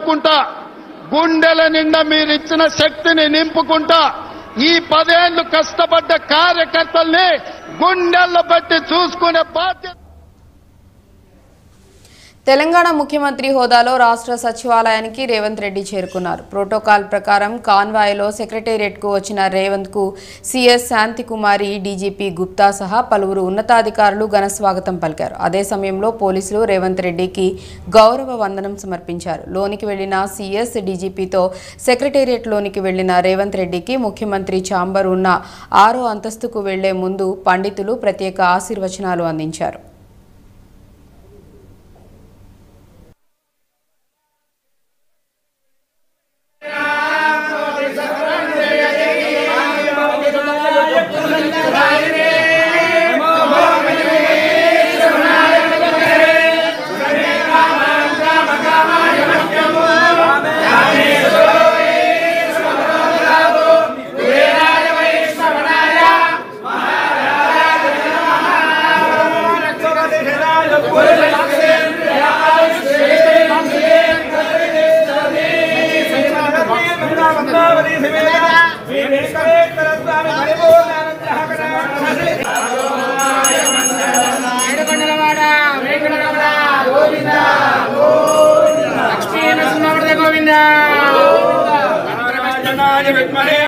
చేసుకుంటా గుండెల నిండా మీరిచ్చిన శక్తిని నింపుకుంటా ఈ పదేళ్లు కష్టపడ్డ కార్యకర్తల్ని గుండెల్లో బట్టి చూసుకునే బాధ్యత తెలంగాణ ముఖ్యమంత్రి హోదాలో రాష్ట్ర సచివాలయానికి రేవంత్ రెడ్డి చేరుకున్నారు ప్రోటోకాల్ ప్రకారం కాన్వాయ్లో సెక్రటేరియట్కు వచ్చిన రేవంత్కు సీఎస్ శాంతికుమారి డీజీపీ గుప్తా సహా పలువురు ఉన్నతాధికారులు ఘన స్వాగతం పలికారు అదే సమయంలో పోలీసులు రేవంత్ రెడ్డికి గౌరవ వందనం సమర్పించారు లోనికి వెళ్లిన సీఎస్ డీజీపీతో సెక్రటేరియట్లోనికి వెళ్లిన రేవంత్ రెడ్డికి ముఖ్యమంత్రి ఛాంబర్ ఉన్న ఆరో అంతస్తుకు వెళ్లే ముందు పండితులు ప్రత్యేక ఆశీర్వచనాలు అందించారు లక్ష్మీ నరసింహ గోవింద